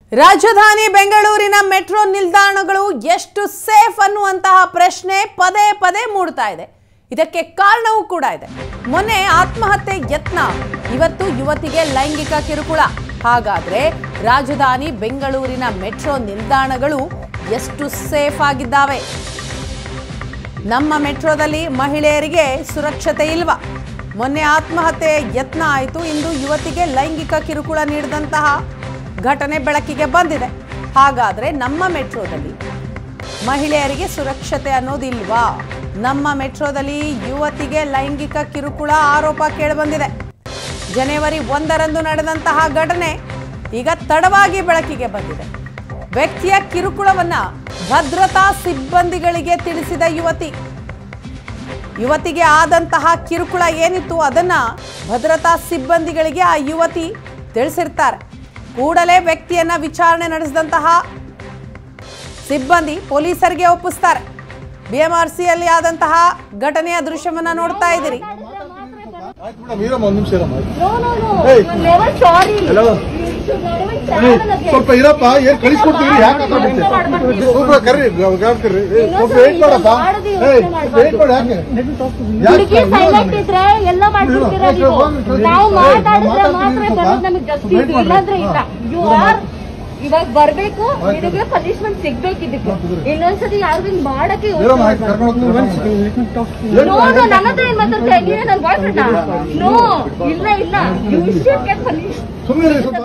ರಾಜಧಾನಿ ಬೆಂಗಳೂರಿನ ಮೆಟ್ರೋ ನಿಲ್ದಾಣಗಳು ಎಷ್ಟು ಸೇಫ್ ಅನ್ನುವಂತಹ ಪ್ರಶ್ನೆ ಪದೇ ಪದೇ ಮೂಡ್ತಾ ಇದೆ ಇದಕ್ಕೆ ಕಾರಣವೂ ಕೂಡ ಇದೆ ಮೊನ್ನೆ ಆತ್ಮಹತ್ಯೆ ಯತ್ನ ಇವತ್ತು ಯುವತಿಗೆ ಲೈಂಗಿಕ ಕಿರುಕುಳ ಹಾಗಾದ್ರೆ ರಾಜಧಾನಿ ಬೆಂಗಳೂರಿನ ಮೆಟ್ರೋ ನಿಲ್ದಾಣಗಳು ಎಷ್ಟು ಸೇಫ್ ಆಗಿದ್ದಾವೆ ನಮ್ಮ ಮೆಟ್ರೋದಲ್ಲಿ ಮಹಿಳೆಯರಿಗೆ ಸುರಕ್ಷತೆ ಇಲ್ವಾ ಮೊನ್ನೆ ಆತ್ಮಹತ್ಯೆ ಯತ್ನ ಆಯಿತು ಇಂದು ಯುವತಿಗೆ ಲೈಂಗಿಕ ಕಿರುಕುಳ ನೀಡಿದಂತಹ ಘಟನೆ ಬೆಳಕಿಗೆ ಬಂದಿದೆ ಹಾಗಾದ್ರೆ ನಮ್ಮ ಮೆಟ್ರೋದಲ್ಲಿ ಮಹಿಳೆಯರಿಗೆ ಸುರಕ್ಷತೆ ಅನ್ನೋದಿಲ್ವಾ ನಮ್ಮ ಮೆಟ್ರೋದಲ್ಲಿ ಯುವತಿಗೆ ಲೈಂಗಿಕ ಕಿರುಕುಳ ಆರೋಪ ಕೇಳಿಬಂದಿದೆ ಜನವರಿ ಒಂದರಂದು ನಡೆದಂತಹ ಘಟನೆ ಈಗ ತಡವಾಗಿ ಬೆಳಕಿಗೆ ಬಂದಿದೆ ವ್ಯಕ್ತಿಯ ಕಿರುಕುಳವನ್ನ ಭದ್ರತಾ ಸಿಬ್ಬಂದಿಗಳಿಗೆ ತಿಳಿಸಿದ ಯುವತಿ ಯುವತಿಗೆ ಆದಂತಹ ಕಿರುಕುಳ ಏನಿತ್ತು ಅದನ್ನ ಭದ್ರತಾ ಸಿಬ್ಬಂದಿಗಳಿಗೆ ಆ ಯುವತಿ ತಿಳಿಸಿರ್ತಾರೆ ಕೂಡಲೇ ವ್ಯಕ್ತಿಯನ್ನ ವಿಚಾರಣೆ ನಡೆಸಿದಂತಹ ಸಿಬ್ಬಂದಿ ಪೊಲೀಸರಿಗೆ ಒಪ್ಪಿಸ್ತಾರೆ ಬಿಎಂಆರ್ಸಿಯಲ್ಲಿ ಆದಂತಹ ಘಟನೆಯ ದೃಶ್ಯವನ್ನ ನೋಡ್ತಾ ಇದ್ದೀರಿ ಆಯ್ತು ಮೇಡಮ್ ಇರಮ್ಮ ಒಂದ್ ನಿಮಿಷ ಇರಮ್ಮ No, no, no. Hey. You're never sorry. Hello. You should never ಏ, stand again. ಸ್ವಲ್ಪ ಇರಪ್ಪ ಏನ್ ಕಳಿಸ್ಕೊಡ್ತೀವಿ ಯಾಕೆ ಹತ್ರ ಬಿಡ್ತೀವಿ ಸ್ವಲ್ಪ ಕರ್ರಿ ಗಾಡ್ ಕರ್ರಿ ಏ, ಸ್ವಲ್ಪ ವೇಟ್ ಮಾಡಪ್ಪ ಏ ವೇಟ್ ಮಾಡಿ ಯಾಕೆ ಹುಡುಗಿ ಸೈಲೆಂಟ್ ಇದ್ರೆ ಎಲ್ಲ ಮಾಡ್ಬಿಡ್ತೀರಾ ನೀವು ನಾವು ಮಾತಾಡಿದ್ರೆ ಮಾತ್ರ ಬರೋದು ನಮಗೆ ಜಸ್ಟಿಸ್ ಇಲ್ಲಾಂದ್ರೆ ಇಲ್ಲ ಯು ಆರ್ ಇವಾಗ ಬರ್ಬೇಕು ನಿನಗೆ ಪನಿಷ್ಮೆಂಟ್ ಸಿಗ್ಬೇಕು ಇದಕ್ಕೆ ಇನ್ನೊಂದ್ಸತಿ ಯಾರಿಗೂ ಹಿಂಗ್ ಮಾಡಕ್ಕೆ ಇರಮ್ಮ ಆಯ್ತು ಕರ್ಕೊಂಡು ಹೋಗ್ತೀನಿ ನೋ ನೋ ನನ್ನ ಹತ್ರ ಏನ್ ಮಾತಾಡ್ತೀಯ ನೀನೇ ನನ್ನ ಬಾಯ್ ಫ್ರೆಂಡ್ ನೋ ಇಲ್ಲ ಇಲ್ಲ ಯು ಶುಡ್ ಗೆಟ್ ಪನಿಷ್ ಸುಮ್ಮನೆ ಸ್ವಲ್ಪ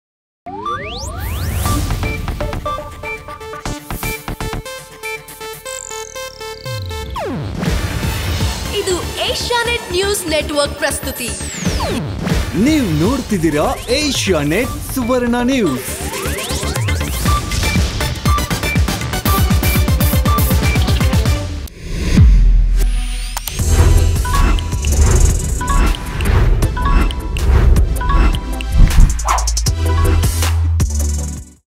ಇದು ಏಷ್ಯಾನೆಟ್ ನ್ಯೂಸ್ ನೆಟ್ವರ್ಕ್ ಪ್ರಸ್ತುತಿ ನೀವು ನೋಡ್ತಿದ್ದೀರಾ ಏಷ್ಯಾ ನೆಟ್ ಸುವರ್ಣ ನ್ಯೂಸ್